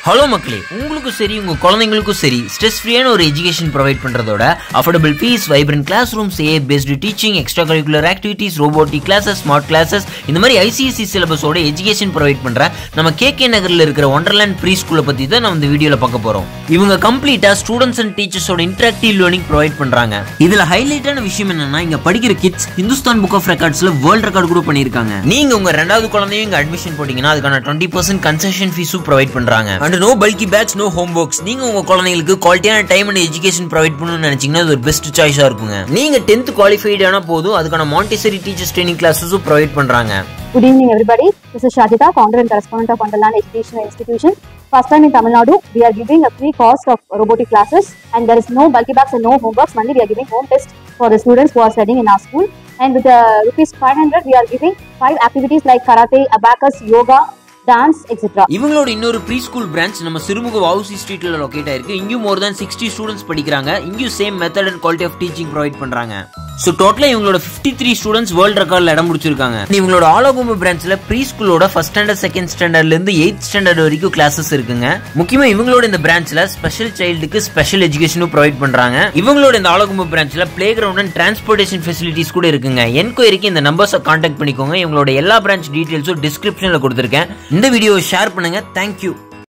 Hello மக்களே உங்களுக்கும் சரி உங்க குழந்தைங்களுக்கும் சரி ஸ்ட்ரெஸ் ஃப்ரீயான ஒரு எஜுகேஷன் ப்ரொவைட் பண்றதோட affordable fees vibrant classrooms ஏ based teaching extra curricular activities robotic classes smart classes இந்த மாதிரி ஐசிஎஸ்சி சிலபஸோட எஜுகேஷன் ப்ரொவைட் பண்ற நம்ம கே கே நகர்ல இருக்கிற ஒண்டர்லேண்ட் ப்ரீ ஸ்கூலை பத்தி தான் நம்ம இந்த வீடியோல பார்க்க போறோம் இவங்க கம்ப்ளீட்டா ஸ்டூடெண்ட்ஸ் அண்ட் டீச்சர்ஸோட இன்டராக்டிவ் லேர்னிங் ப்ரொவைட் பண்றாங்க இதுல ஹைலைட்டான விஷயம் என்னன்னா இங்க படிக்கிற கிட்ஸ் ஹிந்துஸ்தான் புக் ஆஃப் ரெக்கார்ட்ஸ்ல வேர்ல்ட் ரெக்கார்ட் கூட பண்ணிருக்காங்க நீங்க உங்க ரெண்டாவது குழந்தையும் இங்க அட்மிஷன் போட்டீங்கன்னா அதுக்கான டுவெண்ட்டி பர்சன்ட் கன்செஷன் ஃபீஸும் ப்ரொவைட் பண்றாங்க and no bulky batch no home works நீங்க உங்க குழந்தைங்களுக்கு குவாலிட்டியான டைம் அண்ட் எஜுகேஷன் ப்ரொவைட் பண்ணணும்னு நினைச்சீங்கன்னா அது ஒரு பெஸ்ட் சாய்ஸா இருக்குங்க நீங்க டென்த் குவாலிஃபைட் ஆனா போதும் அதுக்கான மாண்டிசரி டீச்சர்ஸ் ட்ரைனிங் கிளாஸஸும் ப்ரொவைட் பண்றாங்க Good evening, everybody. This is Shajita, founder and correspondent of Wonderland Educational Institution. First time in Tamil Nadu, we are giving a free cost of robotic classes, and there is no bulky bags and no homeworks. Only we are giving home test for the students who are studying in our school. And with the rupees 500, we are giving five activities like karate, abacus, yoga, dance, etc. இவங்களோட இன்னொரு pre school branch நம்ம சிறுமுக வவுசி ஸ்ட்ரீட்ல locate ஆயிருக்கு இங்கேயும் மோர் தேன் sixty students படிக்கிறாங்க இங்கேயும் same method and quality of teaching provide பண்றாங்க so டோட்டலா இவங்களோட ஃபிஃப்டி த்ரீ ஸ்டூடெண்ட்ஸ் வேர்ல்ட் ரெக்கார்ட்ல இடம் முடிச்சிருக்காங்க இவங்களோட ஆலோகும்பு பிரான்ச்ல ப்ரீ ஸ்கூலோட ஃபர்ஸ்ட் ஸ்டாண்டர்ட் செகண்ட் ஸ்டாண்டர்ட்ல இருந்து எயித் ஸ்டாண்டர்ட் வரைக்கும் கிளாஸஸ் இருக்குங்க முக்கியமா இவங்களோட இந்த பிரான்ச்ல ஸ்பெஷல் சைல்டுக்கு ஸ்பெஷல் எஜுகேஷனும் ப்ரொவைட் பண்றாங்க இவங்களோட இந்த ஆலோகும்பு பிரான்ச்ல playground and transportation facilities கூட இருக்குங்க என்கொயரிக்கு இந்த நம்பர்ஸை கான்டாக்ட் பண்ணிக்கோங்க இவங்களோட எல்லா பிரான்ச் டீடைல்ஸும் டிஸ்கிரிப்ஷன்ல கொடுத்துருக்கேன் இந்த வீடியோவை ஷேர் பண்ணுங்க தேங்க்யூ